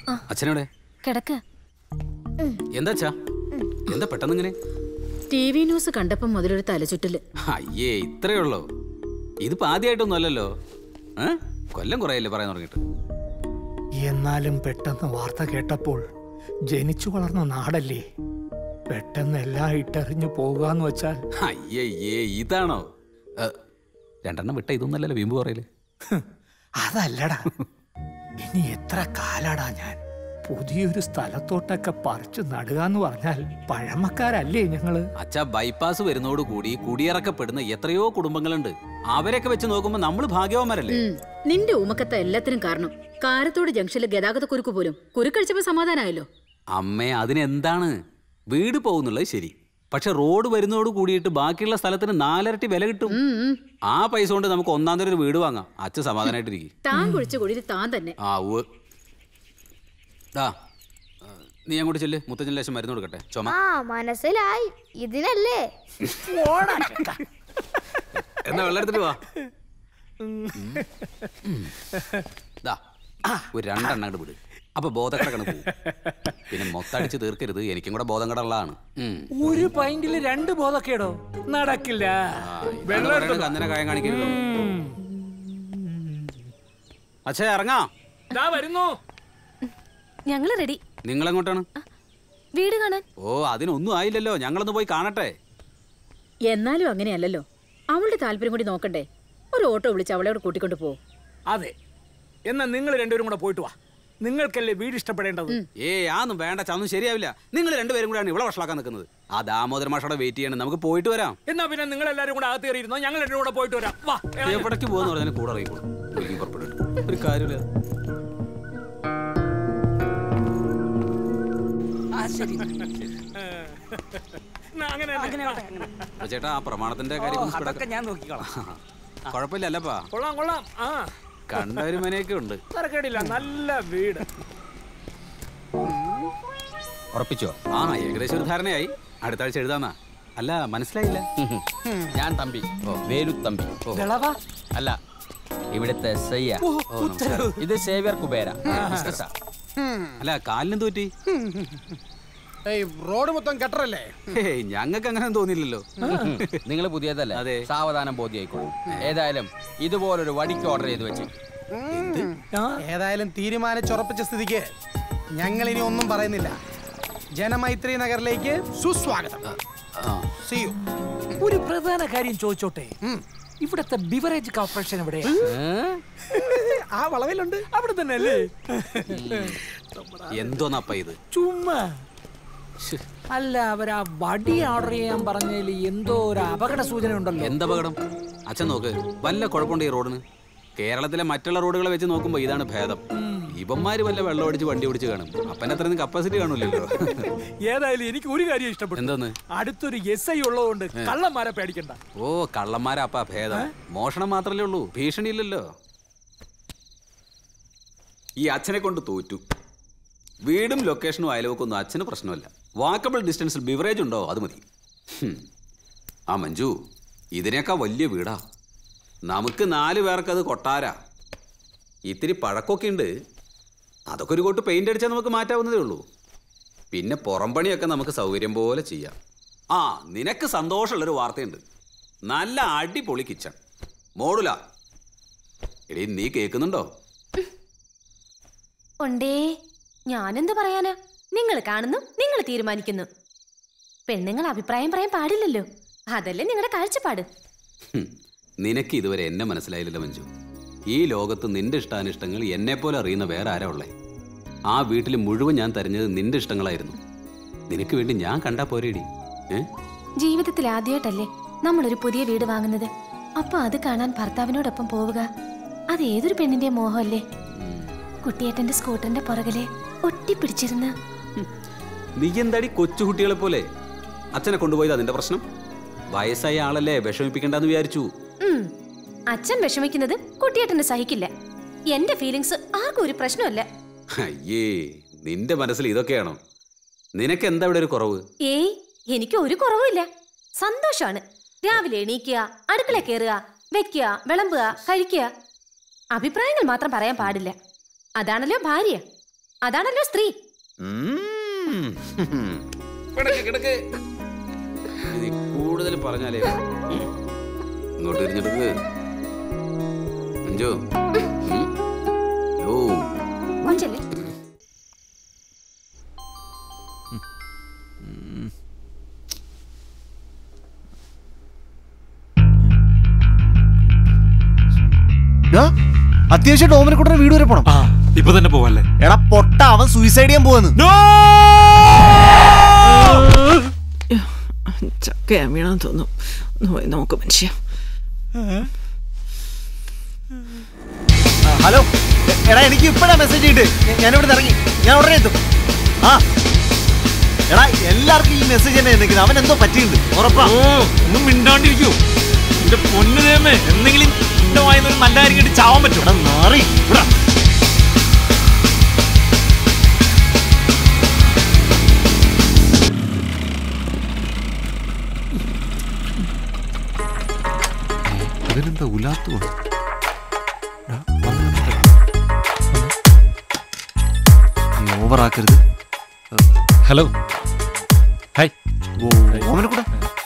അച്ഛനോടെ കിടക്ക് എന്താ അച്ഛാ എന്താ പെട്ടെന്ന് ഇങ്ങനെ ടി വി ന്യൂസ് കണ്ടപ്പം മുതലൊരു തലചുറ്റല് അയ്യേ ഇത്രയേ ഉള്ളോ ഇതിപ്പോ ആദ്യമായിട്ടൊന്നും അല്ലല്ലോ ഏ? കൊല്ലം കുറയല്ലേ പറയാൻ തുടങ്ങിയിട്ട് എന്നാലും പെട്ടെന്ന് വാർത്ത കേട്ടപ്പോൾ ജനിച്ചു വളർന്ന നാടല്ലേ പെട്ടെന്ന് എല്ലാം ഇട്ടെറിഞ്ഞു പോകാന്ന് വെച്ചാൽ അയ്യേ ഇതാണോ ഏ, രണ്ടെണ്ണം വിട്ട ഇതൊന്നല്ലല്ലോ വീമ്പ് പറയല് ഹ്, അതല്ലടാ ഇനി എത്ര കാലാടാ ഞാൻ പുതിയൊരു സ്ഥലത്തോട്ടൊക്കെ പറിച്ചു നടുക എന്ന് പറഞ്ഞാൽ പഴമക്കാരല്ലേ ഞങ്ങള് അച്ഛാ ബൈപ്പാസ് വരുന്നതോടുകൂടി കുടിയിറക്കപ്പെടുന്ന എത്രയോ കുടുംബങ്ങളുണ്ട് അവരൊക്കെ വെച്ച് നോക്കുമ്പോ നമ്മൾ ഭാഗ്യവാന്മാരല്ലേ ഉം. നിന്റെ ഉമക്കത്ത എല്ലാത്തിനും കാരണം കാരത്തോട് ജംഗ്ഷനിലെ ഗതാഗത കുരുക്ക് പോലും കുരുക്കഴിച്ചപ്പോ സമാധാനമായല്ലോ അമ്മേ അതിനെന്താണ് വീട് പോകുന്നുള്ളത് ശരി പക്ഷെ റോഡ് വരുന്നതോട് കൂടിയിട്ട് ബാക്കിയുള്ള സ്ഥലത്തിന് നാലരട്ടി വില കിട്ടും ഉം, ഉം. ആ പൈസ കൊണ്ട് നമുക്ക് ഒന്നാം തരം ഒരു വീട് വാങ്ങാം അച്ഛൻ സമാധാനമായിട്ടിരിക്കും താൻ കുഴിച്ച കുഴിയിൽ താൻ തന്നെ ആ ഉവ് ദാ ആ, നീ അങ്ങോട്ട് ചെല്ല് മുത്തച്ഛൻ ലേശം മരുന്ന് കൊടുക്കട്ടെ ചുമ ആ മനസ്സിലായി ഇതിനല്ലേ എന്നാ വെള്ളം എടുത്തിട്ട് വാ ദാ ഒരു രണ്ടെണ്ണം അങ്ങോട്ട് വിട് അപ്പൊ ബോധക്കടക്കണ പോകും പിന്നെ മൊത്തടിച്ച് തീർക്കരുത് എനിക്കും കൂടെ ബോധം കടള്ളതാണ് ഒരു പൈന്റില് രണ്ട് ബോധക്കേടോ നടക്കില്ല വെള്ളം എടുത്തോ. കന്നനെ കായം കാണിക്കരുത് അച്ഛാ ഇറങ്ങാം ദാ വരുന്നു ഞങ്ങള് റെഡി നിങ്ങളെങ്ങോട്ടാണ് വീട് കാണാൻ ഓ അതിനൊന്നും ആയില്ലല്ലോ ഞങ്ങളൊന്ന് പോയി കാണട്ടെ എന്നാലും അങ്ങനെയല്ലല്ലോ അവളുടെ താല്പര്യം കൂടി നോക്കണ്ടേ ഒരു ഓട്ടോ വിളിച്ച് അവളെ കൂടെ കൂട്ടിക്കൊണ്ട് പോ അതെ എന്നാ നിങ്ങൾ രണ്ടുപേരും കൂടെ പോയിട്ട് വാ നിങ്ങൾക്കല്ലേ വീട് ഇഷ്ടപ്പെടേണ്ടത് ഏ ആന്നും വേണ്ട ചന്നും ശരിയാവില്ല നിങ്ങൾ രണ്ടുപേരും കൂടെയാണ് ഇവിടെ വഷളാക്കാൻ നിൽക്കുന്നത് ആ ദാമോദര മാഷോടെ വെയിറ്റ് ചെയ്യണം നമുക്ക് പോയിട്ട് വരാം എന്നാ പിന്നെ നിങ്ങൾ എല്ലാവരും കൂടെ അകത്ത് കയറിയിരുന്നോ ഞങ്ങൾ രണ്ടും കൂടെ പോയിട്ട് വരാം വാ ഇറങ്ങ്. എവിടേക്ക് പോകുന്ന പറഞ്ഞാൽ കൂടെ അറിയിക്കോളൂ ഒരുങ്ങി പുറപ്പെട്ടിട്ട് ഒരു കാര്യമില്ല എന്നാ അങ്ങനെ തന്നെ. അപ്പൊ ചേട്ടാ ആ പ്രമാണത്തിന്റെ കാര്യം ഒന്ന് speed ആക്കാം. ഞാൻ നോക്കിക്കോളാം കുഴപ്പമില്ല അല്ലപ്പാ കൊള്ളാം കൊള്ളാം ആ കണ്ട ഒരു മനയൊക്കെ ഉണ്ട് തരക്കേടില്ല നല്ല വീട് ഉറപ്പിച്ചോ ആ ഏകദേശം ഒരു ധാരണയായി അടുത്ത ആഴ്ച എഴുതാന്നാ അല്ല മനസ്സിലായില്ല ഞാൻ തമ്പി വേലു തമ്പി വിളവാ അല്ല ഇവിടുത്തെ എസ് ഐ ഓ, നമസ്കാരം. ഇത് സേവ്യർ കുബേര ബിസിനസ്സാ. അല്ല കാലിനും തോറ്റി റോഡ് മൊത്തം കെട്ടറല്ലേ ഹേയ് ഞങ്ങൾക്ക് അങ്ങനെ തോന്നിയില്ലല്ലോ നിങ്ങൾ പുതിയതല്ലേ അതെ. സാവധാനം ബോധ്യായിക്കോളും ഏതായാലും ഇതുപോലൊരു വടിക്ക് ഓർഡർ ചെയ്ത് വെച്ച് ഏതായാലും തീരുമാനിച്ചുറപ്പിച്ച സ്ഥിതിക്ക് ഞങ്ങൾ ഇനി ഒന്നും പറയുന്നില്ല ജനമൈത്രി നഗറിലേക്ക് സുസ്വാഗതം ആ See you. ഒരു പ്രധാന കാര്യം ചോദിച്ചോട്ടെ ഇവിടത്തെ ബിവറേജ് കോർപ്പറേഷൻ എവിടെ ആ വളവിലുണ്ട് അവിടെ തന്നെ അല്ലേ എന്തോന്നപ്പ ഇത് ചുമ്മാ ശ്ശ്, അല്ല അവർ ആ വടി ഓർഡർ ചെയ്യാൻ പറഞ്ഞതിൽ എന്തോ ഒരു അപകട സൂചന ഉണ്ടല്ലോ എന്തപകടം അച്ഛൻ നോക്ക് വല്ല കുഴപ്പമുണ്ട് ഈ റോഡിന് കേരളത്തിലെ മറ്റുള്ള റോഡുകളെ വെച്ച് നോക്കുമ്പോ ഇതാണ് ഭേദം ഇവന്മാര് വല്ല വെള്ളം അടിച്ച് വണ്ടി ഓടിച്ച് കാണും അപ്പൻ അത്രയൊന്നും കപ്പാസിറ്റി കാണൂലല്ലോ ഏതായാലും എനിക്ക് ഒരു കാര്യം ഇഷ്ടപ്പെട്ടു എന്തോന്ന് അടുത്തൊരു എസ് ഐ ഉള്ളതുകൊണ്ട് കള്ളന്മാരെ പേടിക്കണ്ട ഓ കള്ളന്മാരാ അപ്പ ഭേദം മോഷണം മാത്രല്ലേ ഉള്ളൂ ഭീഷണി ഇല്ലല്ലോ ഈ അച്ഛനെ കൊണ്ട് തോറ്റു വീടും ലൊക്കേഷനും അയൽവക്കൊന്നും അച്ഛന് പ്രശ്നമല്ല വാക്കബിൾ ഡിസ്റ്റൻസിൽ ബിവറേജ് ഉണ്ടോ അത് മതി ഹും. ആ മഞ്ജു ഇതിനേക്കാ വലിയ വീടാ നമുക്ക് നാല് പേർക്ക് അത് കൊട്ടാരാ ഇത്തിരി പഴക്കമൊക്കെ ഉണ്ട് അതൊക്കെ ഒരു കോട്ട് പെയിന്റ് അടിച്ചാൽ നമുക്ക് മാറ്റാവുന്നതേ ഉള്ളൂ പിന്നെ പുറം പണിയൊക്കെ നമുക്ക് സൗകര്യം പോലെ ചെയ്യാം ആ നിനക്ക് സന്തോഷമുള്ളൊരു വാർത്തയുണ്ട് നല്ല അടിപൊളി കിച്ചൺ മോഡുല എടീ നീ കേൾക്കുന്നുണ്ടോ ഉണ്ടേ ഞാനെന്ത് പറയാനാ നിങ്ങൾ കാണുന്നു നിങ്ങൾ തീരുമാനിക്കുന്നു പെണ്ണുങ്ങൾ അഭിപ്രായം പറയാൻ പാടില്ലല്ലോ അതല്ലേ നിങ്ങളുടെ കാഴ്ചപ്പാട് ഹും, നിനക്ക് ഇതുവരെ എന്നെ മനസ്സിലായില്ലല്ലോ മഞ്ജു ഈ ലോകത്ത് നിന്റെ ഇഷ്ടാനിഷ്ടങ്ങൾ എന്നെ പോലെ അറിയുന്ന വേറെ ആരാ ഉള്ളേ ആ വീട്ടിൽ മുഴുവൻ ഞാൻ തരഞ്ഞത് നിന്റെ ഇഷ്ടങ്ങളായിരുന്നു നിനക്ക് വേണ്ടി ഞാൻ കണ്ടാ പോരേടി ഏ ജീവിതത്തിൽ ആദ്യമായിട്ടല്ലേ നമ്മളൊരു പുതിയ വീട് വാങ്ങുന്നത് അപ്പൊ അത് കാണാൻ ഭർത്താവിനോടൊപ്പം പോവുക അത് ഏതൊരു പെണ്ണിന്റെ മോഹമല്ലേ കുട്ടിയേട്ടന്റെ സ്കൂട്ടറിന്റെ പുറകിലെ ഒട്ടിപ്പിടിച്ചിരുന്ന് നീ എന്താടി കൊച്ചുകുട്ടികളെ പോലെ അച്ഛനെ കൊണ്ടുപോയത് അതിന്റെ പ്രശ്നം വയസ്സായ ആളല്ലേ വിഷമിപ്പിക്കണ്ടെന്ന് വിചാരിച്ചു ഉം. അച്ഛൻ വിഷമിക്കുന്നത് കുട്ടിയേട്ടന് സഹിക്കില്ല എന്റെ ഫീലിങ്സ് ആകെ ഒരു പ്രശ്നമല്ല അയ്യേ നിന്റെ മനസ്സിൽ ഇതൊക്കെയാണോ നിനക്ക് എന്താ ഇവിടെ ഒരു കുറവ് ഏയ് എനിക്ക് ഒരു കുറവുമില്ല സന്തോഷാണ് രാവിലെ എണീക്കുക അടുക്കള കയറുക വെക്കുക വിളമ്പുക കഴിക്കുക അഭിപ്രായങ്ങൾ മാത്രം പറയാൻ പാടില്ല അതാണല്ലോ ഭാര്യ അതാണല്ലോ സ്ത്രീ ഉം. കിടക്ക്, കിടക്ക്. ഇത് കൂടുതൽ പറഞ്ഞാലേ ഇങ്ങോട്ട് തിരിഞ്ഞെടുക്ക് അഞ്ചോ ഉം. യോ കൊഞ്ചല്ലേ അത്യാവശ്യം ഓമനക്കുട്ടനെ വീട് വരെ പോണം ആ ഇപ്പൊ തന്നെ പോവല്ലേ എടാ പൊട്ട അവൻ സൂയിസൈഡ് ചെയ്യാൻ പോവാന്ന് ചക്കയാ വീണാന്ന് തോന്നുന്നു ഒന്ന് പോയി നോക്ക് മനുഷ്യ ഹലോ എ- എടാ എനിക്ക് ഇപ്പഴാ മെസ്സേജ് ഇട്ട് ഞാൻ ഇവിടെ ഇറങ്ങി ഞാൻ ഉടനെ എത്തും ആ എടാ എല്ലാവർക്കും ഈ മെസ്സേജ് തന്നെ നിൽക്കുന്നത് അവൻ എന്തോ പറ്റിയിട്ടുണ്ട് ഉറപ്പാ ഒന്നും മിണ്ടാണ്ടിരിക്കൂ എന്റെ പൊന്നു ദേമേ എന്തെങ്കിലും എന്റെ വായന ഒരു നല്ല കാര്യം കേട്ട് ചാവാൻ പറ്റും എടാ നാറി ഇവിടെ അതിനെന്താ ഉലാത്തു നീ ഓവറാക്കരുത് ഹലോ ഹായ് ഓമനക്കുട്ട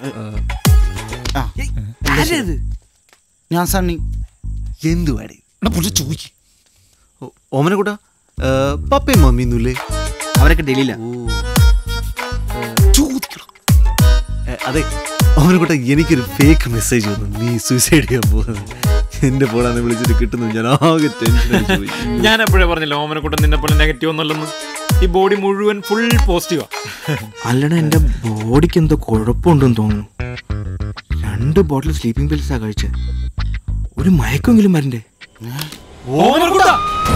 ഞാൻ സണ്ണി എന്തുവാടി എടാ പുള്ളി ചോദിക്കും ഓമനക്കുട്ട പപ്പയും മമ്മിയൊന്നുമില്ലേ അവരൊക്കെ ഡൽഹിയില ചോദിക്കണം ഏ, അതെ അവനെക്കൂട്ട എനിക്കൊരു ഫേക്ക് മെസ്സേജ് വന്നു നീ സൂസൈഡ് ചെയ്യാൻ പോകുന്നത് എന്റെ ഫോണാന്ന് വിളിച്ചിട്ട് കിട്ടുന്നു ഞാൻ ആകെ ടെൻഷൻ ഞാൻ എപ്പോഴേ പറഞ്ഞില്ല ഓമനക്കൂട്ടം നിന്നെ പോലെ നെഗറ്റീവ് ഒന്നുമല്ലെന്ന് ഈ ബോഡി മുഴുവൻ ഫുൾ പോസിറ്റീവാ അല്ലട എന്റെ ബോഡിക്ക് എന്തോ കുഴപ്പമുണ്ടെന്ന് തോന്നുന്നു രണ്ട് ബോട്ടിൽ സ്ലീപ്പിംഗ് പിൽസാ കഴിച്ചത് ഒരു മയക്കെങ്കിലും വരണ്ടേ ഓമനക്കൂട്ട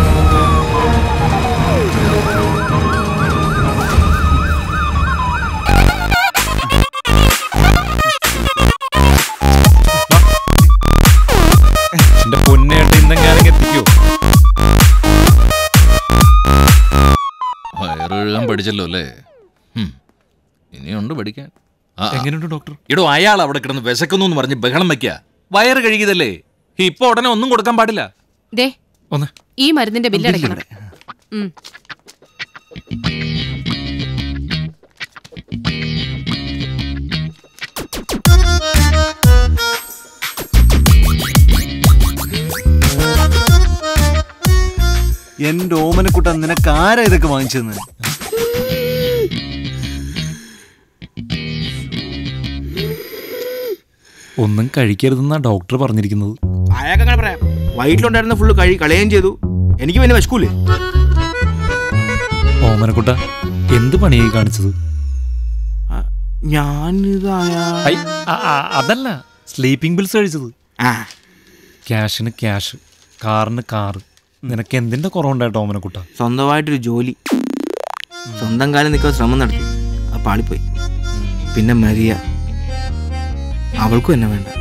എന്റെ പൊന്നേട്ട് ഇന്നെങ്കിലും എത്തിക്കോ വയറെഴുകാൻ പഠിച്ചല്ലോ അല്ലേ ഹും. ഇനിയുണ്ട് പഠിക്കാൻ ആ, ആ. എങ്ങനെയുണ്ട് ഡോക്ടർ എടോ അയാൾ അവിടെ കിടന്ന് വിശക്കുന്നു എന്ന് പറഞ്ഞ് ബഹളം വെക്കുക വയറ് കഴുകിയതല്ലേ ഇപ്പൊ ഉടനെ ഒന്നും കൊടുക്കാൻ പാടില്ല ദേ ഒന്ന് ഈ മരുന്നിന്റെ ബില്ലടയ്ക്കണം ഉം. എന്റെ ഓമനക്കുട്ട നിനക്ക് ആരാ ഇതൊക്കെ വാങ്ങിച്ചതെന്ന് ഒന്നും കഴിക്കരുതെന്നാ ഡോക്ടർ പറഞ്ഞിരിക്കുന്നത് അയാൾക്ക് അങ്ങനെ പറയാം വയറ്റിലുണ്ടായിരുന്ന ഫുള്ള് കഴി കളയുകയും ചെയ്തു എനിക്ക് പിന്നെ വിശക്കൂലേ ഓമനക്കുട്ട എന്ത് പണിയായി കാണിച്ചത് ഞാനിത് ഐ, ആ, ആ, അതല്ല സ്ലീപ്പിംഗ് ബിൽസ് കഴിച്ചത് ആ ക്യാഷിന് ക്യാഷ് കാറിന് കാറ് നിനക്ക് എന്തിന്റെ കുറവുണ്ടായിട്ട് ഓമനക്കുട്ട സ്വന്തമായിട്ടൊരു ജോലി സ്വന്തം കാലം നിൽക്കാൻ ശ്രമം നടത്തി അത് പാളിപ്പോയി പിന്നെ മരിയ അവൾക്കും എന്നെ വേണ്ട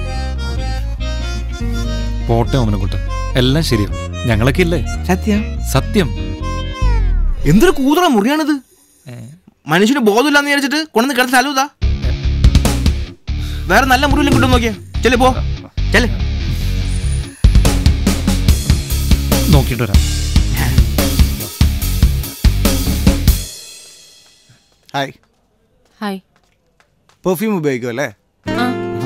പോട്ടെ ഓമനക്കുട്ട എല്ലാം ശരിയാവും ഞങ്ങളൊക്കെ ഇല്ലേ സത്യം സത്യം എന്തൊരു കൂതറ മുറിയാണിത് മനുഷ്യന് ബോധമില്ലാന്ന് വിചാരിച്ചിട്ട് കൊണ്ടുവന്ന് കിടന്ന സ്ഥലം ഇതാ വേറെ നല്ല മുറിയിലും കിട്ടും നോക്കിയാ ചെല്ലേ പോ ചെല്ലേ നോക്കിയിട്ട് വരാം ഹായ് ഹായ് പെർഫ്യൂം ഉപയോഗിക്കും അല്ലേ ആ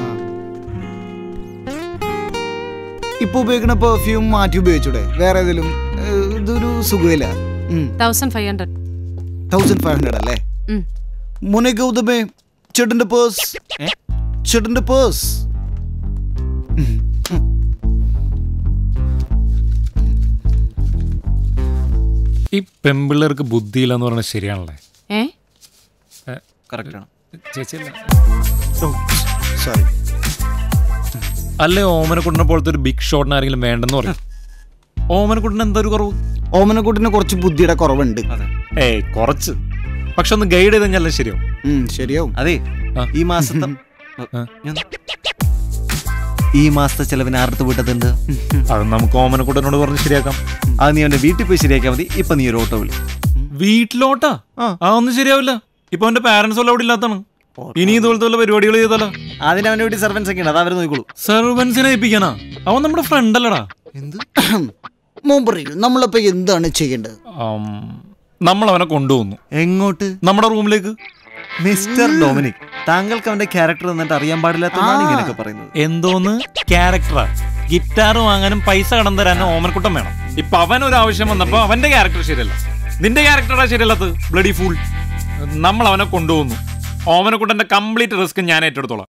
ഇപ്പൊ ഉപയോഗിക്കുന്ന പെർഫ്യൂം മാറ്റി ഉപയോഗിച്ചൂടെ വേറെ ഏതെങ്കിലും ഏഹ്, ഇതൊരു സുഖമില്ല thousand five hundred thousand five hundred അല്ലേ ഉം. മോനെ ഗൗതമേ ചേട്ടന്റെ പേഴ്സ് ചേട്ടന്റെ പേഴ്സ് ഈ പെമ്പിള്ളേർക്ക് ബുദ്ധിയില്ലെന്ന് പറയുന്നത് ശരിയാണല്ലേ ഏ കറക്റ്റാണ് ചേച്ചിയല്ല സോറി അല്ലേ ഓമനക്കുട്ടനെ പോലത്തെ ഒരു ബിഗ് ഷോട്ടിന് ആരെങ്കിലും വേണ്ടെന്ന് പറയും ഓമനക്കുട്ടന് എന്താ ഒരു കുറവ് ഓമനക്കുട്ടിന് കുറച്ച് ബുദ്ധിയുടെ കുറവുണ്ട് ഏയ് കുറച്ച് പക്ഷെ ഒന്ന് ഗൈഡ് ചെയ്ത് കഴിഞ്ഞാൽ ശരിയാവും ഉം, ശരിയാവും അതെ ആ. ഈ മാസത്തെ ആ. ഞാൻ- ഈ മാസത്തെ ചെലവിന് ആർത്ത് വിട്ടതുണ്ട് അത് നമുക്ക് ഓമനക്കുട്ടനോട് പറഞ്ഞ് ശരിയാക്കാം അത് നീ അവന്റെ വീട്ടിൽ പോയി ശരിയാക്കിയാൽ മതി ഇപ്പൊ നീ ഒരു ഓട്ടോ വിളി വീട്ടിലോട്ടാ ആ. ആ ഒന്നും ശരിയാവില്ല ഇപ്പൊ അവന്റെ പാരന്റ്സ് വല്ല അവിടെ ഇല്ലാത്താണ് ഇനി ഇതുപോലത്തെ വല്ല പരിപാടികൾ ചെയ്താലോ അതിന് അവന്റെ വീട്ടിൽ സർവൻസ് ഒക്കെ ഉണ്ട് അത് അവർ നോക്കിക്കോളൂ സെർവൻസിനെ ഏൽപ്പിക്കാനാ അവൻ നമ്മുടെ ഫ്രണ്ട് അല്ലടാ എന്ത് മോൻ പറയൂ നമ്മളിപ്പോ എന്താണ് ചെയ്യേണ്ടത് ആം, നമ്മൾ അവനെ കൊണ്ടുപോകുന്നു എങ്ങോട്ട് നമ്മുടെ റൂമിലേക്ക് മിസ്റ്റർ ഡൊമിനിക് താങ്കൾക്ക് അവന്റെ ക്യാരക്ടർ എന്നിട്ട് അറിയാൻ പാടില്ലാത്തതാണ് ഇങ്ങനെയൊക്കെ പറയുന്നത് എന്തോന്ന് ക്യാരക്ടറാ ഗിറ്റാർ വാങ്ങാനും പൈസ കടം തരാനും ഓമനക്കുട്ടം വേണം ഇപ്പൊ അവൻ ഒരു ആവശ്യം വന്നപ്പോ അവന്റെ ക്യാരക്ടർ ശരിയല്ല നിന്റെ ക്യാരക്ടറാ ശരിയല്ലാത്തത് ബ്ലഡി ഫൂൾ നമ്മൾ അവനെ കൊണ്ടുപോകുന്നു ഓമനക്കുട്ടന്റെ കംപ്ലീറ്റ് റിസ്ക് ഞാൻ ഏറ്റെടുത്തോളാം